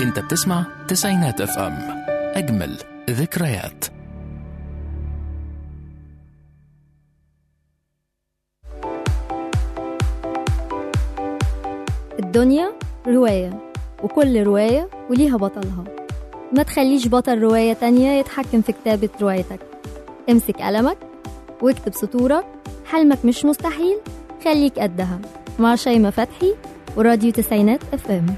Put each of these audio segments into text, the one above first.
انت بتسمع تسعينات اف ام اجمل ذكريات الدنيا رواية وكل رواية وليها بطلها ما تخليش بطل رواية تانية يتحكم في كتابة روايتك امسك قلمك واكتب سطورك حلمك مش مستحيل خليك قدها مع شيماء فتحي وراديو تسعينات اف ام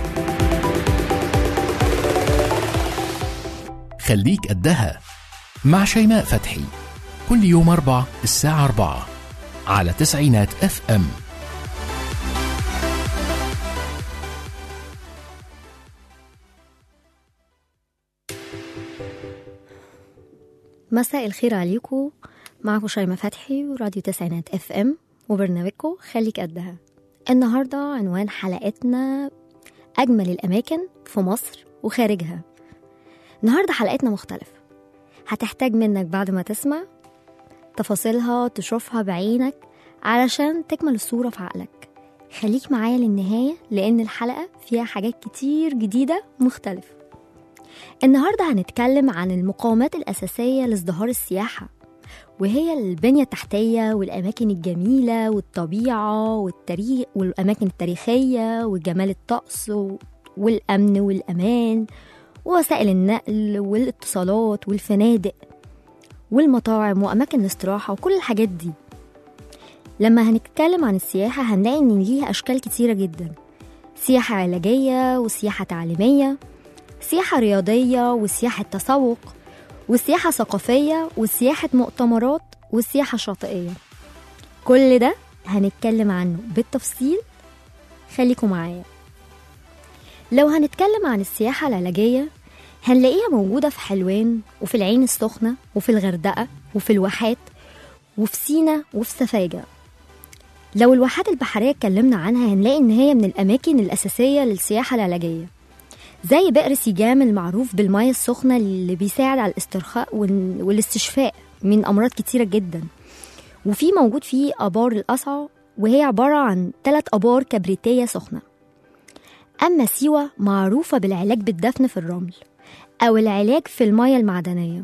خليك قدها مع شيماء فتحي كل يوم أربع الساعة أربعة على تسعينات اف ام مساء الخير عليكم معكم شيماء فتحي وراديو تسعينات اف ام وبرنامجكم خليك قدها النهاردة عنوان حلقتنا أجمل الأماكن في مصر وخارجها النهاردة حلقتنا مختلفة هتحتاج منك بعد ما تسمع تفاصيلها تشوفها بعينك علشان تكمل الصورة في عقلك خليك معايا للنهاية لأن الحلقة فيها حاجات كتير جديدة مختلفة النهاردة هنتكلم عن المقاومات الأساسية لازدهار السياحة وهي البنية التحتية والأماكن الجميلة والطبيعة والتاريخ والأماكن التاريخية وجمال الطقس والأمن والأمان ووسائل النقل والاتصالات والفنادق والمطاعم وأماكن الاستراحة وكل الحاجات دي لما هنتكلم عن السياحة هنلاقي إن ليها أشكال كتيرة جدا سياحة علاجية وسياحة تعليمية سياحة رياضية وسياحة تسوق وسياحة ثقافية وسياحة مؤتمرات وسياحة شاطئية كل ده هنتكلم عنه بالتفصيل خليكم معايا لو هنتكلم عن السياحة العلاجية هنلاقيها موجودة في حلوان وفي العين السخنة وفي الغردقة وفي الواحات وفي سينا وفي سفاجة لو الواحات البحرية اتكلمنا عنها هنلاقي إن هي من الأماكن الأساسية للسياحة العلاجية زي بئر سيجام المعروف بالمياه السخنة اللي بيساعد على الاسترخاء وال- والاستشفاء من أمراض كتيرة جدا وفي موجود فيه آبار القصعة وهي عبارة عن ثلاث آبار كبريتية سخنة أما سيوة معروفة بالعلاج بالدفن في الرمل أو العلاج في المياه المعدنية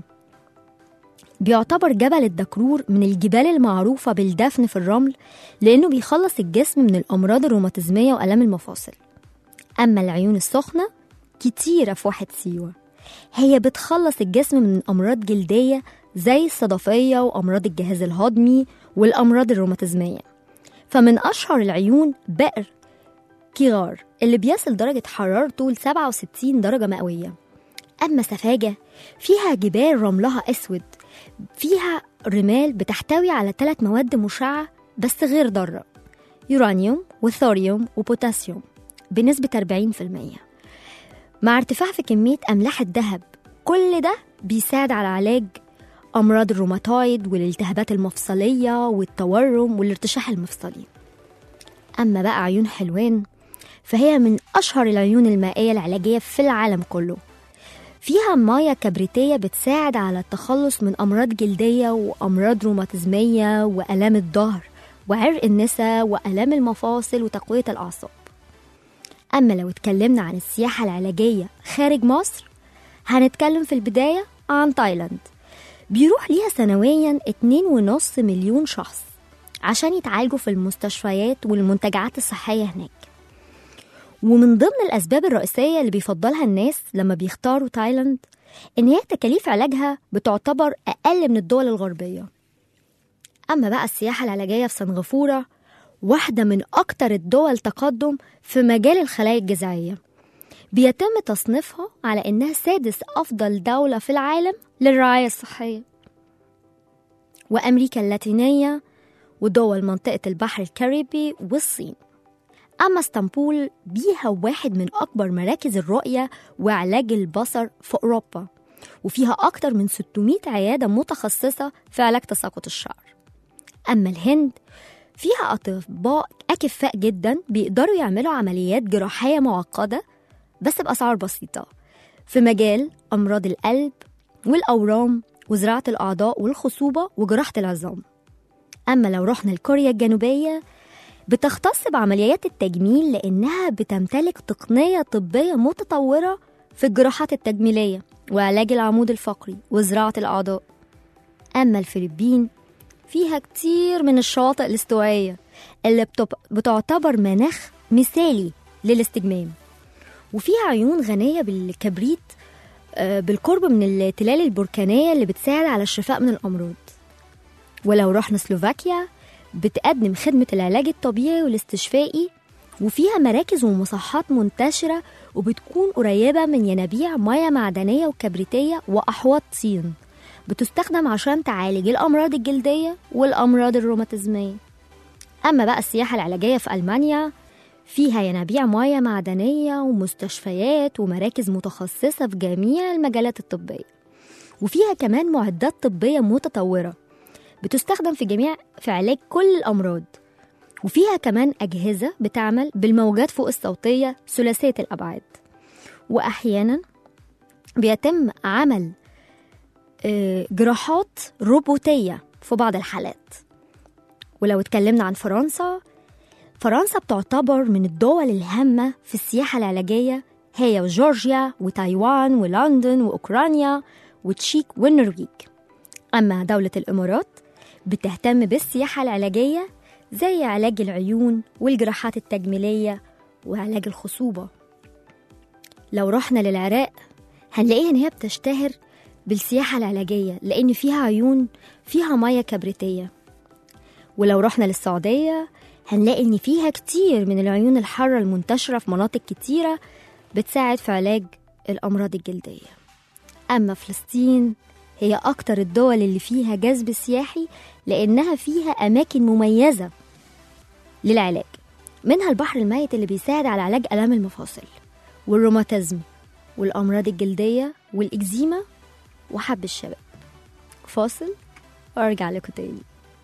بيعتبر جبل الدكرور من الجبال المعروفة بالدفن في الرمل لأنه بيخلص الجسم من الأمراض الروماتيزمية وآلام المفاصل أما العيون السخنة كتيرة في واحد سيوة هي بتخلص الجسم من أمراض جلدية زي الصدفية وأمراض الجهاز الهضمي والأمراض الروماتيزمية فمن أشهر العيون بئر كيغار اللي بيصل درجة حرارته ل 67 درجة مئوية أما سفاجة فيها جبال رملها أسود فيها رمال بتحتوي على ثلاث مواد مشعة بس غير ضارة يورانيوم وثوريوم وبوتاسيوم بنسبة 40% مع ارتفاع في كمية أملاح الذهب كل ده بيساعد على علاج أمراض الروماتويد والالتهابات المفصلية والتورم والارتشاح المفصلي أما بقى عيون حلوان فهي من أشهر العيون المائية العلاجية في العالم كله فيها مياه كبريتية بتساعد على التخلص من أمراض جلدية وأمراض روماتيزمية وآلام الظهر وعرق النساء وآلام المفاصل وتقوية الأعصاب أما لو اتكلمنا عن السياحة العلاجية خارج مصر هنتكلم في البداية عن تايلاند بيروح ليها سنويا 2.5 مليون شخص عشان يتعالجوا في المستشفيات والمنتجعات الصحية هناك ومن ضمن الأسباب الرئيسية اللي بيفضلها الناس لما بيختاروا تايلاند إن هي تكاليف علاجها بتعتبر أقل من الدول الغربية أما بقى السياحة العلاجية في سنغافورة واحدة من أكتر الدول تقدم في مجال الخلايا الجذعية بيتم تصنيفها على إنها سادس أفضل دولة في العالم للرعاية الصحية وأمريكا اللاتينية ودول منطقة البحر الكاريبي والصين أما اسطنبول بيها واحد من أكبر مراكز الرؤية وعلاج البصر في أوروبا وفيها أكتر من 600 عيادة متخصصة في علاج تساقط الشعر أما الهند فيها أطباء أكفاء جدا بيقدروا يعملوا عمليات جراحية معقدة بس بأسعار بسيطة في مجال أمراض القلب والأورام وزراعة الأعضاء والخصوبة وجراحة العظام أما لو رحنا لكوريا الجنوبية بتختص بعمليات التجميل لأنها بتمتلك تقنية طبية متطورة في الجراحات التجميلية وعلاج العمود الفقري وزراعة الأعضاء أما الفلبين فيها كتير من الشواطئ الاستوائية اللي بتب- بتعتبر مناخ مثالي للاستجمام وفيها عيون غنية بالكبريت آه، بالقرب من التلال البركانية اللي بتساعد على الشفاء من الأمراض ولو رحنا سلوفاكيا بتقدم خدمة العلاج الطبيعي والاستشفائي وفيها مراكز ومصحات منتشرة وبتكون قريبة من ينابيع مياه معدنية وكبريتية وأحواض طين بتستخدم عشان تعالج الأمراض الجلدية والأمراض الروماتيزمية أما بقى السياحة العلاجية في ألمانيا فيها ينابيع مياه معدنية ومستشفيات ومراكز متخصصة في جميع المجالات الطبية وفيها كمان معدات طبية متطورة بتستخدم في جميع في علاج كل الأمراض وفيها كمان أجهزة بتعمل بالموجات فوق الصوتية ثلاثية الأبعاد وأحيانا بيتم عمل آه، جراحات روبوتية في بعض الحالات ولو اتكلمنا عن فرنسا فرنسا بتعتبر من الدول الهامة في السياحة العلاجية هي وجورجيا وتايوان ولندن وأوكرانيا وتشيك والنرويج أما دولة الإمارات بتهتم بالسياحة العلاجية زي علاج العيون والجراحات التجميلية وعلاج الخصوبة لو رحنا للعراق هنلاقيها إن هي بتشتهر بالسياحة العلاجية لأن فيها عيون فيها مياه كبريتية ولو رحنا للسعودية هنلاقي إن فيها كتير من العيون الحارة المنتشرة في مناطق كتيرة بتساعد في علاج الأمراض الجلدية أما فلسطين هي أكتر الدول اللي فيها جذب سياحي لأنها فيها أماكن مميزة للعلاج منها البحر الميت اللي بيساعد على علاج آلام المفاصل والروماتيزم والأمراض الجلدية والإكزيما وحب الشباب فاصل وارجع لكم تاني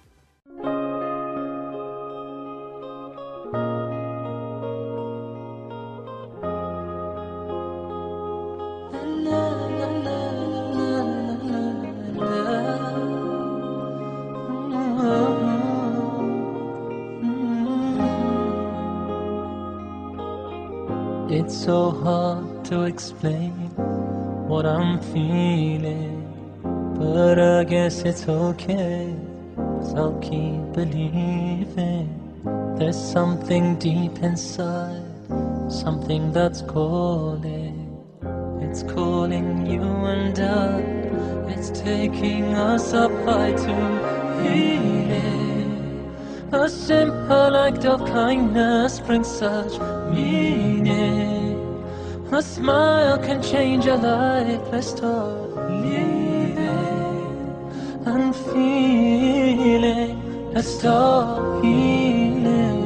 It's so hard to explain what I'm feeling, but I guess it's okay. Cause I'll keep believing there's something deep inside, something that's calling. It's calling you and I. It's taking us up high to healing. A simple act of kindness brings such meaning. A smile can change a life. Let's start living and feeling. Let's start healing.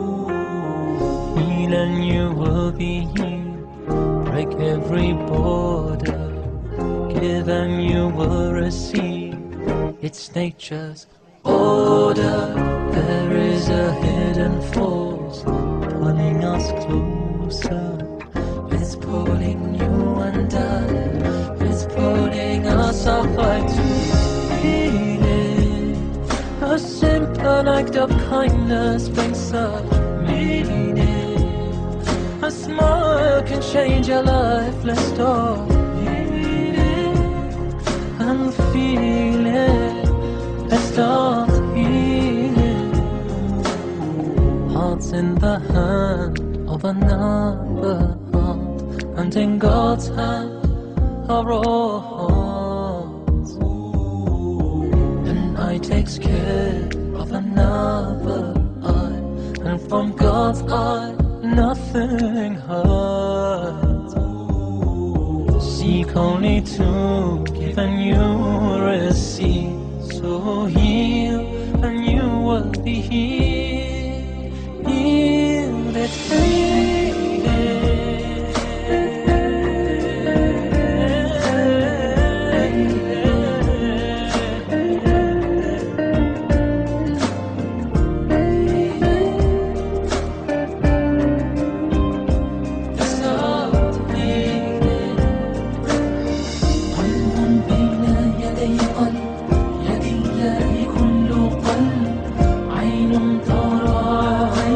Heal and you will be healed. Break every border. Give and you will receive. It's nature's order. There is a hidden force pulling us closer. It's pulling you and I. It's pulling us apart to healing. A simple act of kindness brings such meaning. A smile can change your life. Let's start healing and feeling. Let's start healing. Hearts in the hand of another heart, and in God's hand are all hearts. An eye takes care of another eye, and from God's eye nothing hurts. Seek only to give and you receive. So heal and you will be healed. Healed and قلب بين يدي قلب يد الله كل قلب عين ترى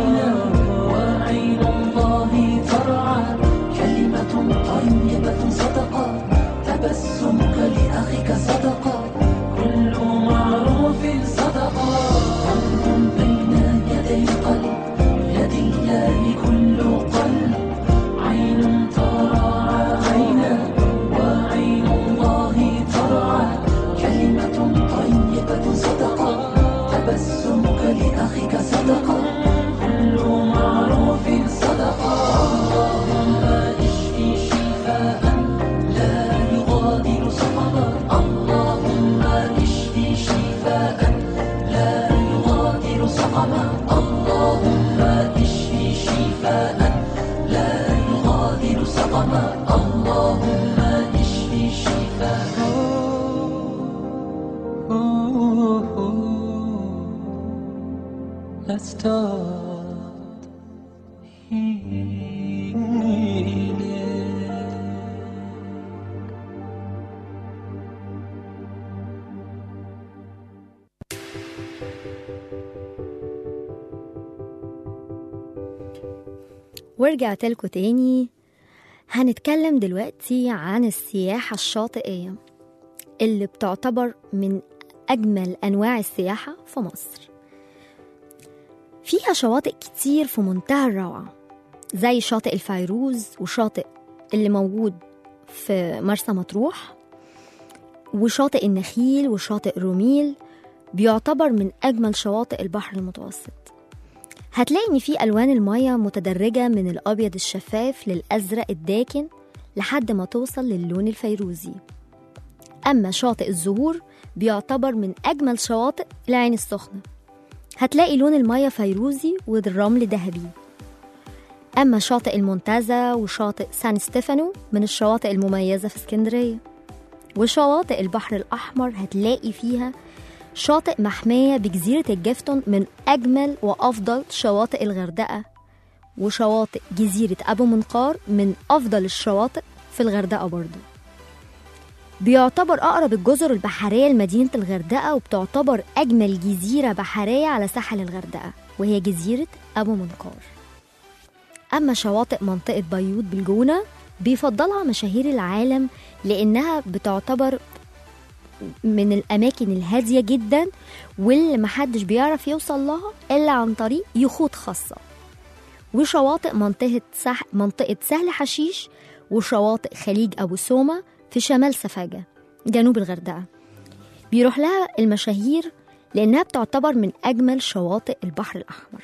ورجعت لكم تاني هنتكلم دلوقتي عن السياحة الشاطئية اللي بتعتبر من أجمل أنواع السياحة في مصر فيها شواطئ كتير في منتهى الروعة زي شاطئ الفيروز وشاطئ اللي موجود في مرسى مطروح وشاطئ النخيل وشاطئ روميل بيعتبر من أجمل شواطئ البحر المتوسط هتلاقي إن في ألوان المية متدرجة من الأبيض الشفاف للأزرق الداكن لحد ما توصل للون الفيروزي أما شاطئ الزهور بيعتبر من أجمل شواطئ العين السخنة هتلاقي لون المية فيروزي والرمل ذهبي أما شاطئ المنتزه وشاطئ سان ستيفانو من الشواطئ المميزة في اسكندرية وشواطئ البحر الأحمر هتلاقي فيها شاطئ محمية بجزيرة الجفتون من أجمل وأفضل شواطئ الغردقة وشواطئ جزيرة أبو منقار من أفضل الشواطئ في الغردقة برضو بيعتبر أقرب الجزر البحرية لمدينة الغردقة وبتعتبر أجمل جزيرة بحرية على ساحل الغردقة وهي جزيرة أبو منقار أما شواطئ منطقة بيوت بالجونة بيفضلها مشاهير العالم لأنها بتعتبر من الأماكن الهادية جدا واللي محدش بيعرف يوصل لها إلا عن طريق يخوت خاصة وشواطئ منطقة سح... منطقة سهل حشيش وشواطئ خليج أبو سومة في شمال سفاجة جنوب الغردقة بيروح لها المشاهير لأنها بتعتبر من أجمل شواطئ البحر الأحمر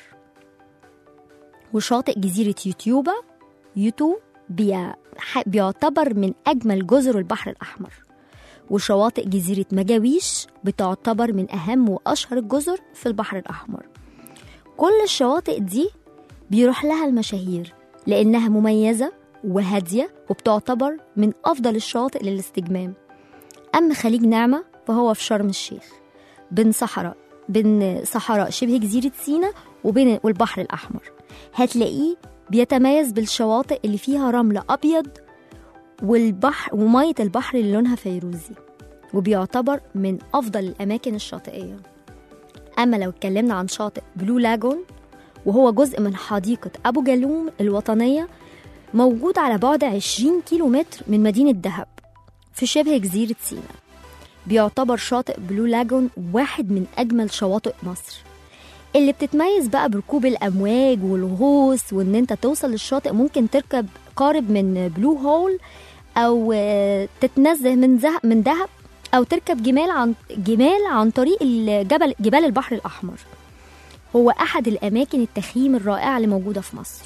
وشاطئ جزيرة يوتيوبا يوتو بي... بيعتبر من أجمل جزر البحر الأحمر وشواطئ جزيرة مجاويش بتعتبر من أهم وأشهر الجزر في البحر الأحمر كل الشواطئ دي بيروح لها المشاهير لأنها مميزة وهادية وبتعتبر من أفضل الشواطئ للاستجمام أما خليج نعمة فهو في شرم الشيخ بين صحراء بين صحراء شبه جزيرة سينا وبين والبحر الأحمر هتلاقيه بيتميز بالشواطئ اللي فيها رمل أبيض والبحر ومية البحر اللي لونها فيروزي وبيعتبر من أفضل الأماكن الشاطئية أما لو اتكلمنا عن شاطئ بلو لاجون وهو جزء من حديقة أبو جالوم الوطنية موجود على بعد 20 كيلو متر من مدينة دهب في شبه جزيرة سينا بيعتبر شاطئ بلو لاجون واحد من أجمل شواطئ مصر اللي بتتميز بقى بركوب الأمواج والغوص وإن أنت توصل للشاطئ ممكن تركب قارب من بلو هول أو آه، تتنزه من زه من دهب أو تركب جمال عن جمال عن طريق الجبل جبال البحر الأحمر هو أحد الأماكن التخييم الرائعة اللي موجودة في مصر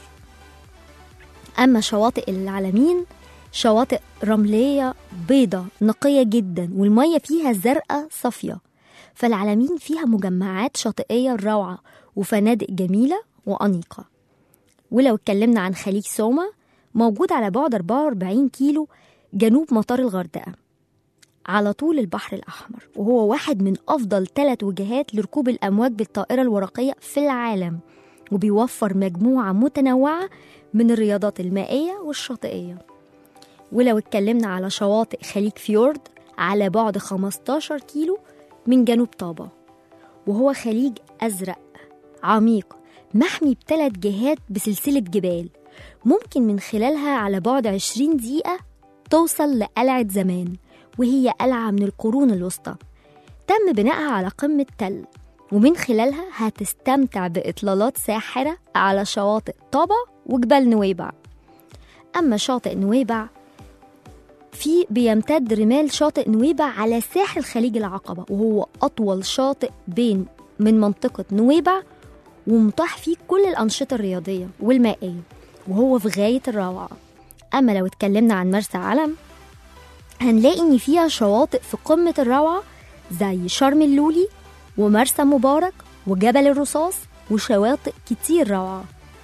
أما شواطئ العلمين شواطئ رملية بيضة نقية جدا والمية فيها زرقاء صافية فالعلمين فيها مجمعات شاطئية روعة وفنادق جميلة وأنيقة ولو اتكلمنا عن خليج سوما موجود على بعد 44 كيلو جنوب مطار الغردقة على طول البحر الأحمر وهو واحد من أفضل ثلاث وجهات لركوب الأمواج بالطائرة الورقية في العالم وبيوفر مجموعة متنوعة من الرياضات المائية والشاطئية ولو اتكلمنا على شواطئ خليج فيورد على بعد 15 كيلو من جنوب طابة وهو خليج أزرق عميق محمي بثلاث جهات بسلسلة جبال ممكن من خلالها على بعد 20 دقيقة توصل لقلعة زمان وهي قلعة من القرون الوسطى تم بنائها على قمة تل ومن خلالها هتستمتع بإطلالات ساحرة على شواطئ طابة وجبال نويبع أما شاطئ نويبع في بيمتد رمال شاطئ نويبع على ساحل خليج العقبة وهو أطول شاطئ بين من منطقة نويبع ومتاح فيه كل الأنشطة الرياضية والمائية وهو في غاية الروعة أما لو اتكلمنا عن مرسى علم هنلاقي إن فيها شواطئ في قمة الروعة زي شرم اللولي ومرسى مبارك وجبل الرصاص وشواطئ كتير روعة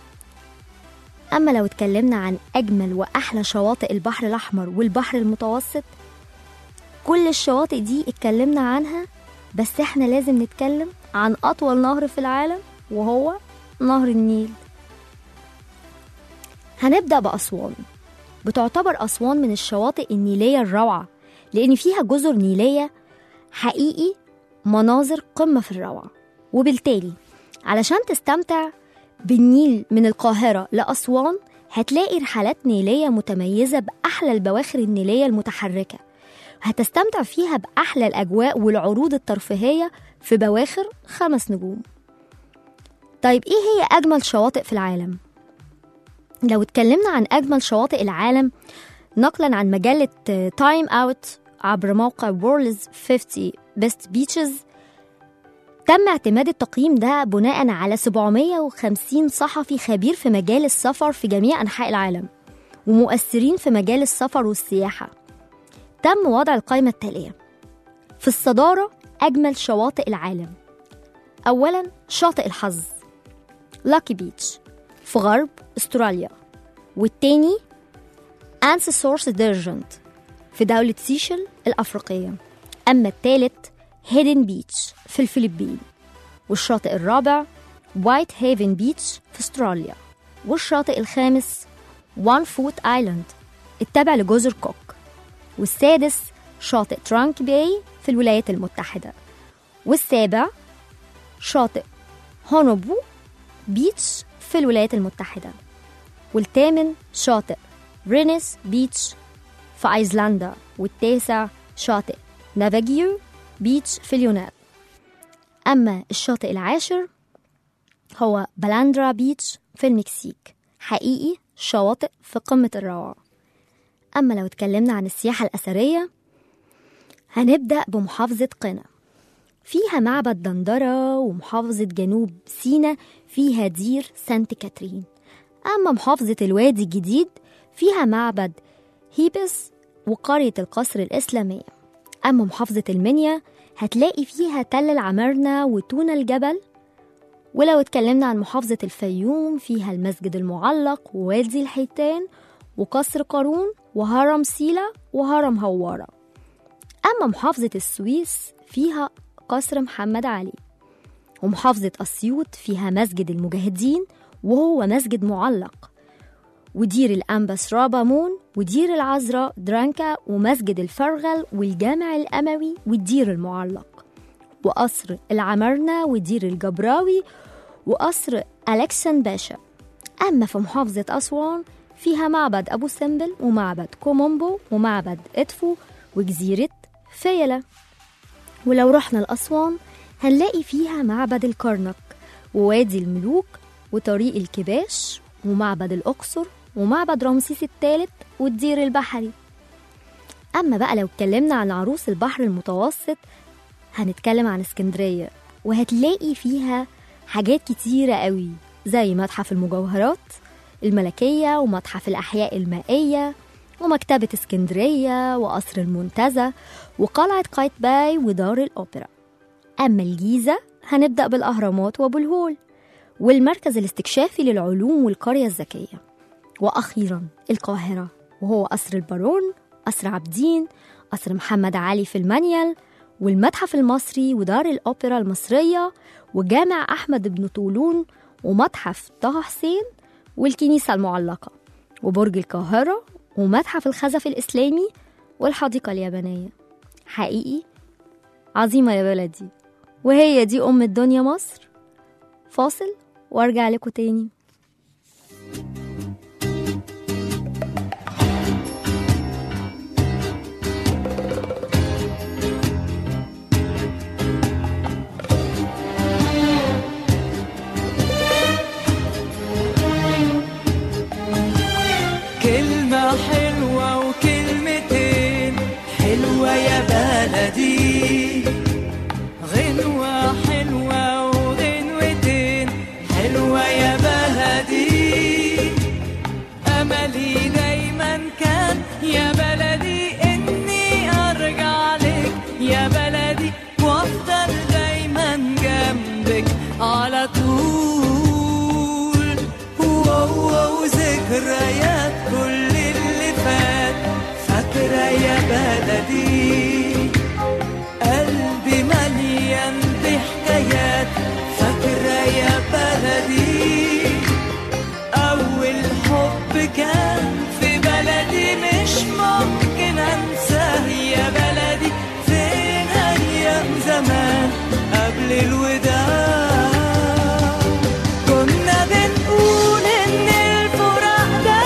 أما لو اتكلمنا عن أجمل وأحلى شواطئ البحر الأحمر والبحر المتوسط كل الشواطئ دي اتكلمنا عنها بس احنا لازم نتكلم عن أطول نهر في العالم وهو نهر النيل هنبدأ بأسوان بتعتبر أسوان من الشواطئ النيلية الروعة لأن فيها جزر نيلية حقيقي مناظر قمة في الروعة وبالتالي علشان تستمتع بالنيل من القاهرة لأسوان هتلاقي رحلات نيلية متميزة بأحلى البواخر النيلية المتحركة هتستمتع فيها بأحلى الأجواء والعروض الترفيهية في بواخر خمس نجوم طيب إيه هي أجمل شواطئ في العالم؟ لو اتكلمنا عن أجمل شواطئ العالم نقلا عن مجلة تايم أوت عبر موقع World's 50 Best Beaches تم اعتماد التقييم ده بناء على 750 صحفي خبير في مجال السفر في جميع أنحاء العالم ومؤثرين في مجال السفر والسياحة تم وضع القائمة التالية في الصدارة أجمل شواطئ العالم أولا شاطئ الحظ لاكي بيتش في غرب استراليا والتاني أنس سورس ديرجنت في دولة سيشل الأفريقية أما التالت هيدن بيتش في الفلبين والشاطئ الرابع وايت هيفن بيتش في استراليا والشاطئ الخامس وان فوت ايلاند التابع لجزر كوك والسادس شاطئ ترانك باي في الولايات المتحدة والسابع شاطئ هونوبو بيتش في الولايات المتحدة والثامن شاطئ رينيس بيتش في أيسلندا والتاسع شاطئ نافاجيو بيتش في اليونان أما الشاطئ العاشر هو بلاندرا بيتش في المكسيك حقيقي شواطئ في قمة الروعة أما لو اتكلمنا عن السياحة الأثرية هنبدأ بمحافظة قنا فيها معبد دندرة ومحافظة جنوب سينا فيها دير سانت كاترين أما محافظة الوادي الجديد فيها معبد هيبس وقرية القصر الإسلامية أما محافظة المنيا هتلاقي فيها تل العمارنة وتونة الجبل ولو اتكلمنا عن محافظة الفيوم فيها المسجد المعلق ووادي الحيتان وقصر قارون وهرم سيلا وهرم هوارة أما محافظة السويس فيها قصر محمد علي ومحافظة أسيوط فيها مسجد المجاهدين وهو مسجد معلق ودير الأنبس رابامون ودير العذراء درانكا ومسجد الفرغل والجامع الأموي والدير المعلق وقصر العمرنة ودير الجبراوي وقصر ألكسن باشا أما في محافظة أسوان فيها معبد أبو سمبل ومعبد كومومبو ومعبد إدفو وجزيرة فيلة ولو رحنا لأسوان هنلاقي فيها معبد الكرنك ووادي الملوك وطريق الكباش ومعبد الأقصر ومعبد رمسيس الثالث والدير البحري أما بقى لو اتكلمنا عن عروس البحر المتوسط هنتكلم عن اسكندرية وهتلاقي فيها حاجات كتيرة قوي زي متحف المجوهرات الملكية ومتحف الأحياء المائية ومكتبة اسكندرية وقصر المنتزه وقلعة قايتباي ودار الأوبرا أما الجيزة هنبدأ بالأهرامات وأبو الهول والمركز الاستكشافي للعلوم والقرية الذكية وأخيرا القاهرة وهو قصر البارون قصر عابدين قصر محمد علي في المنيل والمتحف المصري ودار الأوبرا المصرية وجامع أحمد بن طولون ومتحف طه حسين والكنيسة المعلقة وبرج القاهرة ومتحف الخزف الإسلامي والحديقة اليابانية حقيقي عظيمة يا بلدي وهي دي أم الدنيا مصر فاصل وارجع لكم تاني كلمة حلوة وكلمتين حلوة يا بلدي غنوة حلوة وغنوتين حلوة يا بلدي أملي دايما كان يا بلدي إني أرجع لك يا بلدي وأفضل دايما جنبك على طول واو ذكريات كل اللي فات فاكرة يا بلدي قلبي مليان بحكايات فاكرة يا بلدي أول حب كان في بلدي مش ممكن أنساه يا بلدي فين أيام زمان قبل الوداع كنا بنقول إن الفراق ده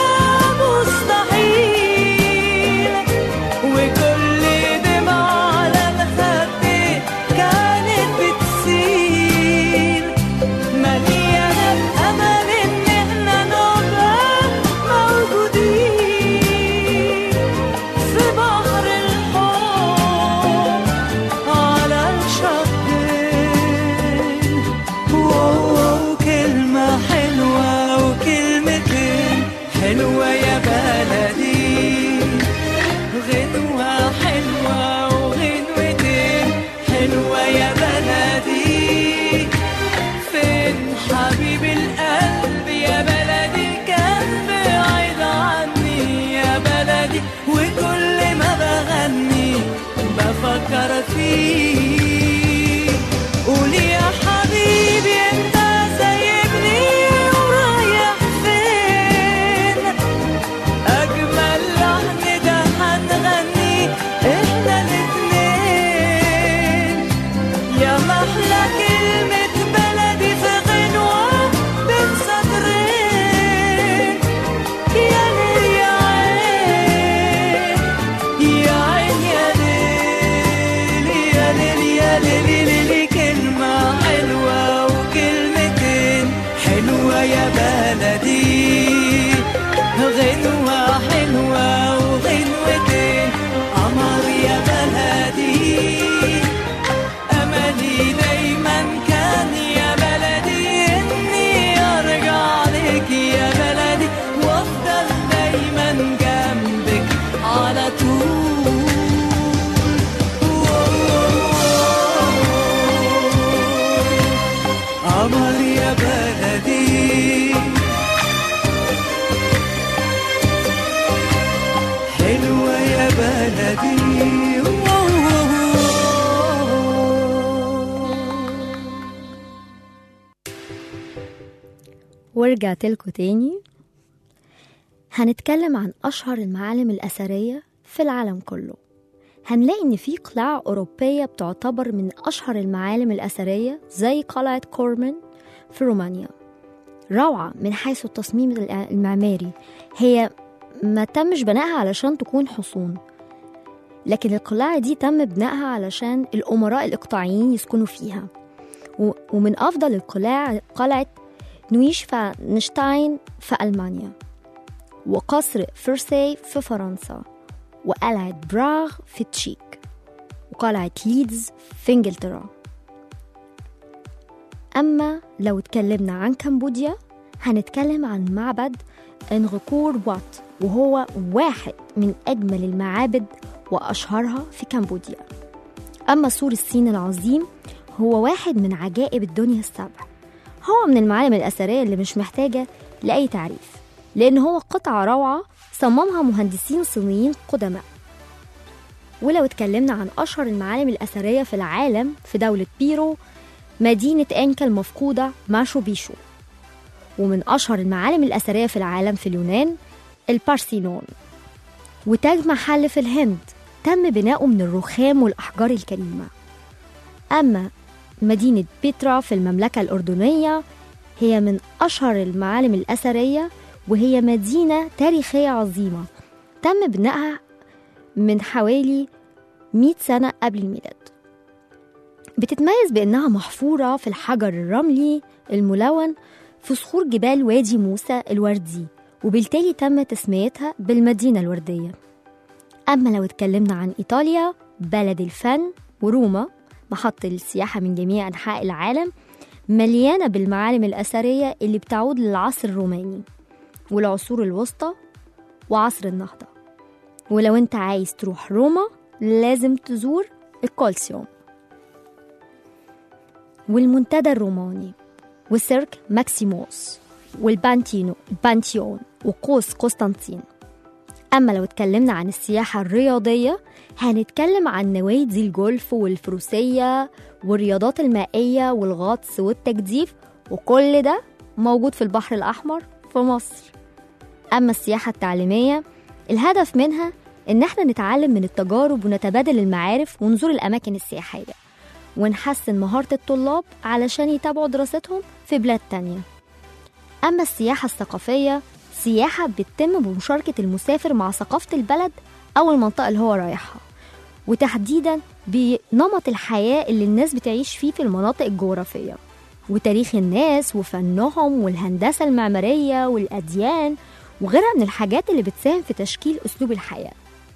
بلدي غنوة حلوة وغنوتين قمر يا بلدي أملي دايما كان يا بلدي إني أرجع لك يا بلدي وأفضل دايما جنبك على طول قمر يا بلدي حلوة يا بلدي ورجعت لكم تاني هنتكلم عن أشهر المعالم الأثرية في العالم كله هنلاقي إن في قلاع أوروبية بتعتبر من أشهر المعالم الأثرية زي قلعة كورمن في رومانيا روعة من حيث التصميم الع- المعماري هي ما تمش بنائها علشان تكون حصون لكن القلاع دي تم بنائها علشان الأمراء الإقطاعيين يسكنوا فيها و- ومن أفضل القلاع قلعة نويشفانشتاين في ألمانيا وقصر فرساي في فرنسا وقلعة براغ في تشيك وقلعة ليدز في إنجلترا أما لو اتكلمنا عن كمبوديا هنتكلم عن معبد انغكور وات وهو واحد من أجمل المعابد وأشهرها في كمبوديا أما سور الصين العظيم هو واحد من عجائب الدنيا السبع هو من المعالم الأثرية اللي مش محتاجة لأي تعريف لأن هو قطعة روعة صممها مهندسين صينيين قدماء ولو اتكلمنا عن أشهر المعالم الأثرية في العالم في دولة بيرو مدينة أنكا المفقودة ماشو بيشو ومن أشهر المعالم الأثرية في العالم في اليونان البارسينون وتاج محل في الهند تم بناؤه من الرخام والأحجار الكريمة أما مدينة بيترا في المملكة الأردنية هي من أشهر المعالم الأثرية وهي مدينة تاريخية عظيمة تم بنائها من حوالي 100 سنة قبل الميلاد بتتميز بأنها محفورة في الحجر الرملي الملون في صخور جبال وادي موسى الوردي وبالتالي تم تسميتها بالمدينة الوردية أما لو اتكلمنا عن إيطاليا بلد الفن وروما محط السياحة من جميع أنحاء العالم مليانة بالمعالم الأثرية اللي بتعود للعصر الروماني والعصور الوسطى وعصر النهضة ولو انت عايز تروح روما لازم تزور الكولسيوم والمنتدى الروماني وسيرك ماكسيموس والبانتينو البانتيون وقوس قسطنطين أما لو اتكلمنا عن السياحة الرياضية هنتكلم عن نوادي الجولف والفروسية والرياضات المائية والغطس والتجديف وكل ده موجود في البحر الأحمر في مصر أما السياحة التعليمية الهدف منها إن احنا نتعلم من التجارب ونتبادل المعارف ونزور الأماكن السياحية ونحسن مهارة الطلاب علشان يتابعوا دراستهم في بلاد تانية أما السياحة الثقافية سياحة بتتم بمشاركة المسافر مع ثقافة البلد أو المنطقة اللي هو رايحها وتحديدا بنمط الحياة اللي الناس بتعيش فيه في المناطق الجغرافية وتاريخ الناس وفنهم والهندسة المعمارية والأديان وغيرها من الحاجات اللي بتساهم في تشكيل أسلوب الحياة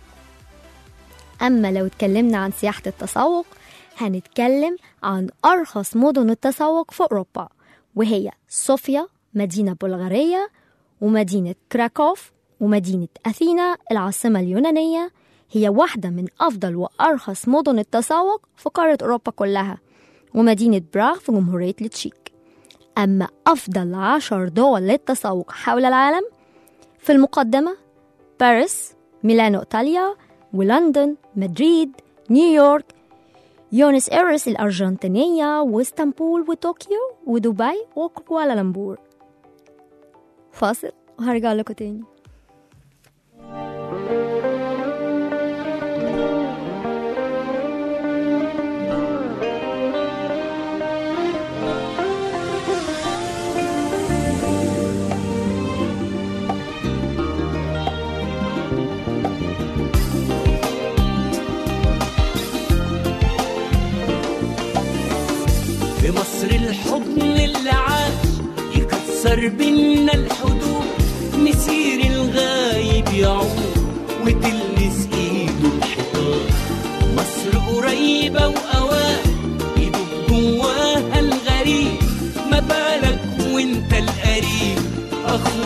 أما لو اتكلمنا عن سياحة التسوق هنتكلم عن أرخص مدن التسوق في أوروبا وهي صوفيا مدينة بلغارية ومدينة كراكوف ومدينة أثينا العاصمة اليونانية هي واحدة من أفضل وأرخص مدن التسوق في قارة أوروبا كلها ومدينة براغ في جمهورية التشيك أما أفضل عشر دول للتسوق حول العالم في المقدمة باريس ميلانو إيطاليا ولندن مدريد نيويورك يونس إيرس الأرجنتينية واسطنبول وطوكيو ودبي وكوالالمبور فاصل وهرجع لكم تاني في مصر الحضن اللي عاش يكسر بينا الحدود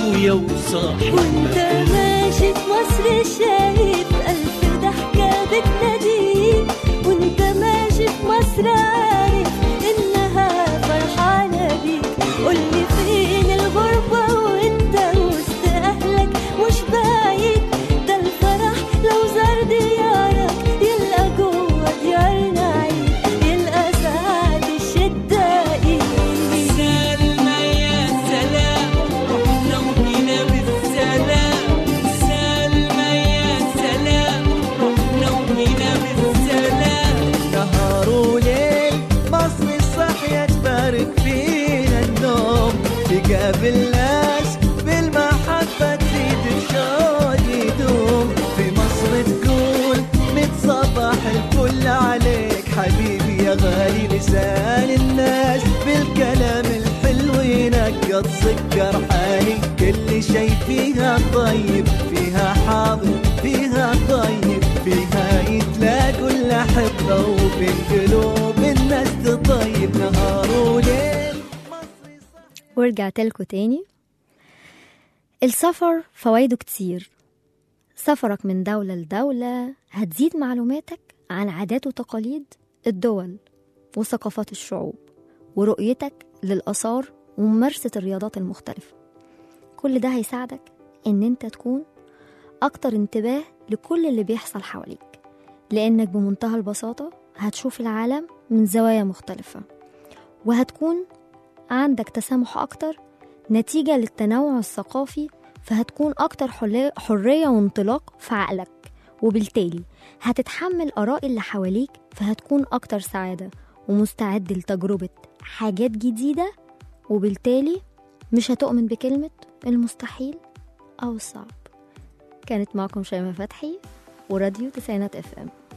اخويا وصاحب وانت ماشي في مصر شايف ألف ضحكة بتناديك وانت ماشي في مصر عارف إنها فرحانة بيك قولي فين الغربة وانت وسط أهلك مش بعيد ده الفرح لو زار ديارك يلقى جوه ديارنا عيد يلقى ساعات الشدة إيد سلمى يا سلام رحنا وجينا بالسلام سلمى يا سلام رحنا وجينا بالسلام نهار وليل مصر صحية تبارك فينا النوم تقابل ناس بالمحبة تزيد الشوق يدوم في مصر تقول ميت صباح الفل عليك حبيبي يا غالي لسان الناس بالكلام الحلو ينقط سكر حالي كل شي فيها طيب فيها حاضر فيها طيب فيها يتلاقوا الأحبة وبين قلوب الناس تطيب نهار وليل مصري ورجعت لكم تاني السفر فوائده كتير سفرك من دولة لدولة هتزيد معلوماتك عن عادات وتقاليد الدول وثقافات الشعوب ورؤيتك للآثار وممارسة الرياضات المختلفة كل ده هيساعدك إن أنت تكون أكتر انتباه لكل اللي بيحصل حواليك لأنك بمنتهى البساطة هتشوف العالم من زوايا مختلفة وهتكون عندك تسامح أكتر نتيجة للتنوع الثقافي فهتكون أكتر حلي- حرية وانطلاق في عقلك وبالتالي هتتحمل آراء اللي حواليك فهتكون أكتر سعادة ومستعد لتجربة حاجات جديدة وبالتالي مش هتؤمن بكلمة المستحيل أو الصعب كانت معكم شيماء فتحي وراديو تسعينات اف ام